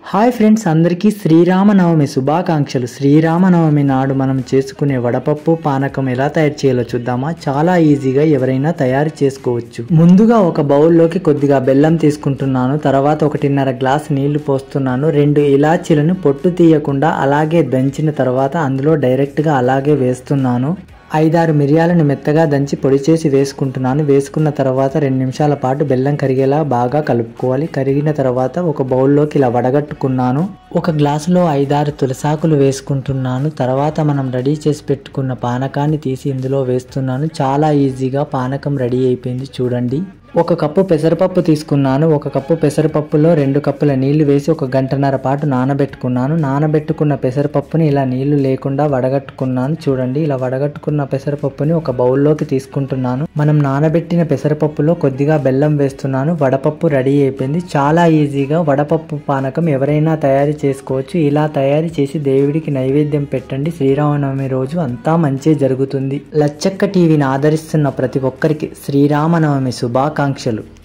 hi friends అందరికీ శ్రీరామనవమి శుభాకాంక్షలు శ్రీరామనవమి నాడు మనం చేసుకునే వడపప్పు పానకం ఎలా తయారు చేయాలో చూద్దామా చాలా ఈజీగా ఎవరైనా తయారు చేసుకోవచ్చు ముందుగా ఒక బౌల్లోకి కొద్దిగా బెల్లం తీసుకుంటున్నాను తర్వాత ఒకటిన్నర గ్లాస్ నీళ్లు పోస్తున్నాను రెండు ఇలాచీలను పొట్టు తీయకుండా అలాగే దంచిన తర్వాత అందులో డైరెక్ట్గా అలాగే వేస్తున్నాను ఐదారు మిరియాలను మెత్తగా దంచి పొడి చేసి వేసుకుంటున్నాను వేసుకున్న తర్వాత రెండు నిమిషాల పాటు బెల్లం కరిగేలా బాగా కలుపుకోవాలి కరిగిన తర్వాత ఒక బౌల్లోకి ఇలా వడగట్టుకున్నాను ఒక గ్లాసులో ఐదారు తులసాకులు వేసుకుంటున్నాను తర్వాత మనం రెడీ చేసి పెట్టుకున్న పానకాన్ని తీసి ఇందులో వేస్తున్నాను చాలా ఈజీగా పానకం రెడీ అయిపోయింది చూడండి ఒక కప్పు పెసరపప్పు తీసుకున్నాను ఒక కప్పు పెసరపప్పులో రెండు కప్పుల నీళ్లు వేసి ఒక గంటన్నర పాటు నానబెట్టుకున్నాను నానబెట్టుకున్న పెసరపప్పుని ఇలా నీళ్లు లేకుండా వడగట్టుకున్నాను చూడండి ఇలా వడగట్టుకున్న పెసరపప్పుని ఒక బౌల్లోకి తీసుకుంటున్నాను మనం నానబెట్టిన పెసరపప్పులో కొద్దిగా బెల్లం వేస్తున్నాను వడపప్పు రెడీ అయిపోయింది చాలా ఈజీగా వడపప్పు పానకం ఎవరైనా తయారు చేసుకోవచ్చు ఇలా తయారు చేసి దేవుడికి నైవేద్యం పెట్టండి శ్రీరామనవమి రోజు అంతా మంచి జరుగుతుంది లచ్చక్క టీవీని ఆదరిస్తున్న ప్రతి ఒక్కరికి శ్రీరామనవమి శుభాకాంక్షలు